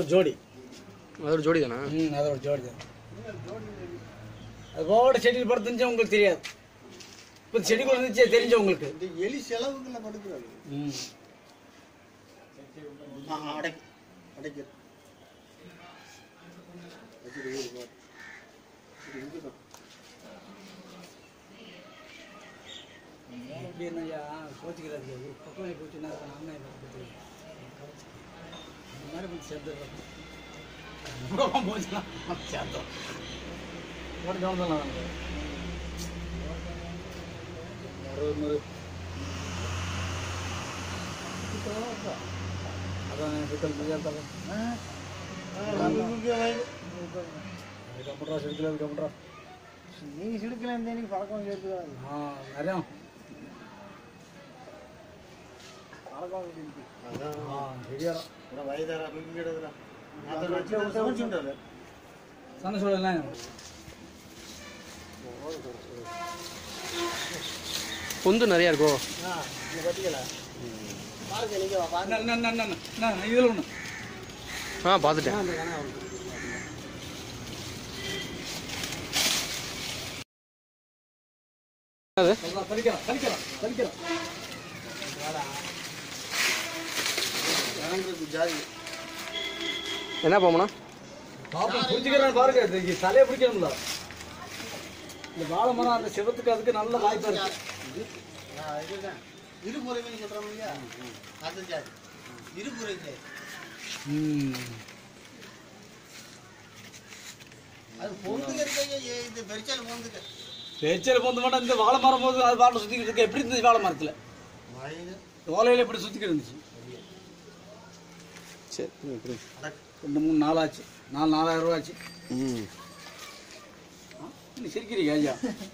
ஜோடி அதோட ஜோடி தானா ம் அதோட ஜோடி தான் அது போட செடியில் படுத்துருந்துச்சா உங்களுக்கு தெரியாது இப்போ செடிக்குள்ள இருந்துச்சு தெரிஞ்ச உங்களுக்கு இந்த எலி செலவுக்குள்ள படுக்கிறாரு ம் அடை அடைக்கிற வச்சுட்டு ஊரு பாரு. இது இங்குதான். அப்படி என்னய்யா கோச்சிக்கிறாரு ஒரு பக்கம் போச்சுன்னா அண்ணன் என்ன பற்றி இந்த மாதிரி கொஞ்சம் சேர்ந்துடுறோம் போச்சுன்னா சேர்ந்தோம் போட்டு கவனிக்கலாம் நமக்கு அறுபது நூறு அதான் விக்கல் முடியாது கம்ப்யூட்டரா செடுக்கல கம்ப்யூட்டரா நீங்க சிடுக்கல இருந்தே நீங்க பழக்கம் சேர்த்துக்காது ஆ நிறையா பழக்கம் இருக்கு அதான் ஆ ரெடியாரா ஒரு வயதாரா பிங்கிடுறா அதை வச்சு சமைச்சுட்டாரு சண்டை சொல்லலாம் பொந்து நிறையா இருக்கோ இந்த பத்திக்கல பாருங்க நீங்க பாருங்க என்ன என்ன என்ன என்ன என்ன இதில் ஒன்று ஆ பார்த்துட்டேன் அது படிக்கலாம் படிக்கலாம் படிக்கலாம் இறங்குறது ஜாதி என்ன போமண்ணா பாப்பா புரிஞ்சுக்கிறேன் பாருங்க இது இங்க தலையை பிடிக்கணும்ல இந்த வாழை மரம் அந்த சிவத்துக்கு அதுக்கு நல்ல வாய்ப்பா இருக்கு ஆ, இதுதான் இருபுறமே சொல்றோம் இல்லையா அது ஜாதி இருபுறை ஜாதி அது பொந்துக்கு இருக்க இது பெருச்சால் பொந்துக்கு பேச்சல் போந்து மாட்டோம் இந்த வாழை மரம் போது அது வாழை சுத்திக்கிட்டு இருக்கு எப்படி இருந்துச்சு வாழை மரத்துல வயது ஓலையில எப்படி சுத்திக்கிட்டு இருந்துச்சு சரி ம், புரியுது. அடக்கு ரெண்டு மூணு நாள் ஆச்சு நாலு நாலாயிரம் ரூபா ஆச்சு ம் நீ சிரிக்கிறீங்க ஐயா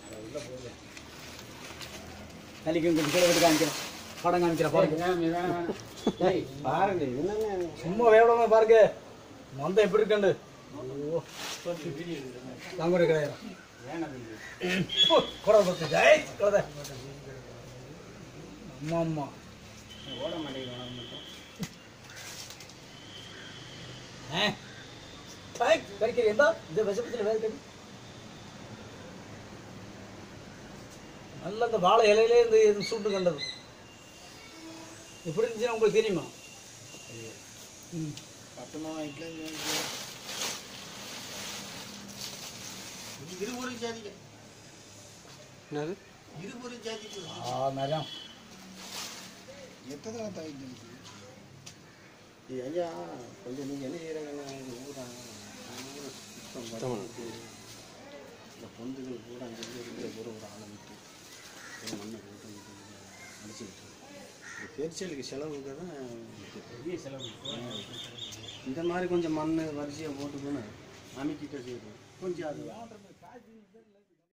கலிக்கும் கொஞ்சம் கீழே விட்டு காமிக்கிறேன் படம் காமிக்கிறேன் பாருங்க பாருங்க என்னங்க சும்மா வேவடமா பாருங்க மந்த எப்படி இருக்கண்டு தாங்குற கிடையாது குறை பத்து ஜெய் குறை அம்மா அம்மா ஓட மாட்டேங்கிறான் ஏ பாய் கறிக்கிறீ எந்தா இந்த விஷப்பத்தில் வேறு கறி நல்ல இந்த வாழை இலையிலே இந்த இது சுண்டு கண்டது எப்படி இருந்துச்சுன்னா உங்களுக்கு தெரியுமா ம் பத்தமா வீட்டுல இருபுறை ஜாதிக்கு என்னது இருபுறை ஜாதிக்கு ஆ நிறையா எத்தனை தாய்க்கு ஐயா கொஞ்சம் நீங்கள் என்ன செய்கிறாங்க ஊராங்க சுத்தம் பண்ணி இந்த பொந்துகள் பூரா அங்கே இருக்கிற பூரா ஒரு ஆளை விட்டு ஒரு மண்ணை போட்டு அடிச்சுக்கிட்டு இந்த பேரிச்சலுக்கு செலவுக்கு தான் பெரிய செலவு இந்த மாதிரி கொஞ்சம் மண் வரிசையாக போட்டுக்கணும் அமைக்கிட்ட செய்யணும் கொஞ்சம் அது